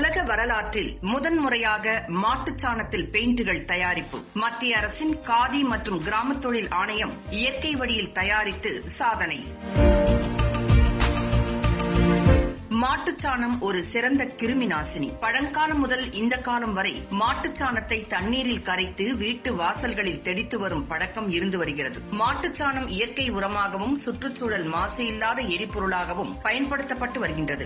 உலக வரலாற்றில் முதன்முறையாக மாட்டுச் சாணத்தில் பெயிண்டுகள் தயாரிப்பு மத்திய அரசின் காதி மற்றும் கிராமத் தொழில் ஆணையம் இயற்கை வழியில் தயாரித்து சாதனை மாட்டுச்சாணம் ஒரு சிறந்த கிருமி நாசினி பழங்காலம் முதல் இந்த காலம் வரை மாட்டுச்சாணத்தை தண்ணீரில் கரைத்து வீட்டு வாசல்களில் தெளித்து வரும் பழக்கம் இருந்து வருகிறது மாட்டுச்சாணம் இயற்கை உரமாகவும் சுற்றுச்சூழல் மாசு இல்லாத எரிபொருளாகவும் பயன்படுத்தப்பட்டு வருகின்றது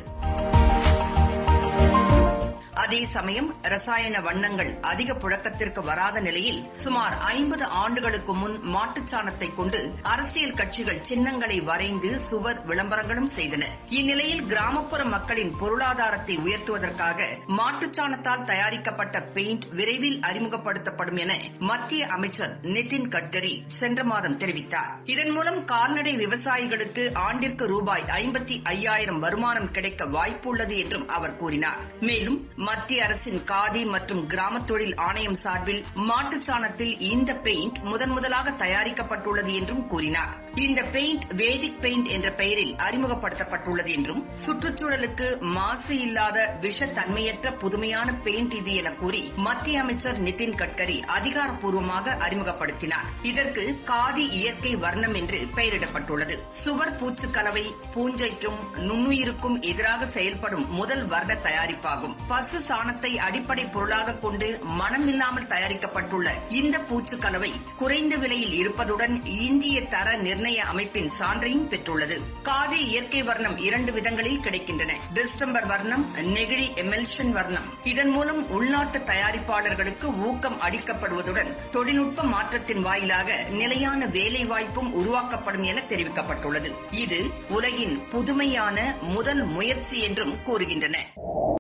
அதே சமயம் ரசாயன வண்ணங்கள் அதிக புழக்கத்திற்கு வராத நிலையில் சுமார் ஐம்பது ஆண்டுகளுக்கு முன் மாட்டுச்சாணத்தை கொண்டு அரசியல் கட்சிகள் சின்னங்களை வரைந்து சுவர் விளம்பரங்களும் செய்தன இந்நிலையில் கிராமப்புற மக்களின் பொருளாதாரத்தை உயர்த்துவதற்காக மாட்டுச்சாணத்தால் தயாரிக்கப்பட்ட பெயிண்ட் விரைவில் அறிமுகப்படுத்தப்படும் என மத்திய அமைச்சர் நிதின் கட்கரி சென்ற மாதம் தெரிவித்தார் இதன் மூலம் கால்நடை விவசாயிகளுக்கு ஆண்டிற்கு ரூபாய் ஐம்பத்தி ஐயாயிரம் வருமானம் கிடைக்க வாய்ப்புள்ளது என்றும் அவர் கூறினார் மேலும் மத்திய அரசின் காதி மற்றும் கிராம தொழில் ஆணையம் சார்பில் மாட்டுச் சாணத்தில் இந்த பெயிண்ட் முதன் முதலாக தயாரிக்கப்பட்டுள்ளது என்றும் கூறினார் இந்த பெயிண்ட் வேதிக் பெயிண்ட் என்ற பெயரில் அறிமுகப்படுத்தப்பட்டுள்ளது என்றும் சுற்றுச்சூழலுக்கு மாசு இல்லாத விஷத்தன்மையற்ற புதுமையான பெயிண்ட் இது என கூறி மத்திய அமைச்சர் நிதின் கட்கரி அதிகாரப்பூர்வமாக அறிமுகப்படுத்தினார் இதற்கு காதி இயற்கை வர்ணம் என்று பெயரிடப்பட்டுள்ளது சுவர் பூச்சு கலவை பூஞ்சைக்கும் நுண்ணுயிருக்கும் எதிராக செயல்படும் முதல் வர்ண தயாரிப்பாகும் பசு சாணத்தை அடிப்படை பொருளாக கொண்டு மனமில்லாமல் தயாரிக்கப்பட்டுள்ள இந்த பூச்சு கலவை குறைந்த விலையில் இருப்பதுடன் இந்திய தர நிர்ணய அமைப்பின் சான்றையும் பெற்றுள்ளது காதி இயற்கை வர்ணம் இரண்டு விதங்களில் கிடைக்கின்றன டிஸ்டம்பர் வர்ணம் நெகிழி எமெல்ஷன் வர்ணம் இதன் மூலம் உள்நாட்டு தயாரிப்பாளர்களுக்கு ஊக்கம் அளிக்கப்படுவதுடன் தொழில்நுட்ப மாற்றத்தின் வாயிலாக நிலையான வேலைவாய்ப்பும் உருவாக்கப்படும் என தெரிவிக்கப்பட்டுள்ளது இது உலகின் புதுமையான முதல் முயற்சி என்றும் கூறுகின்றன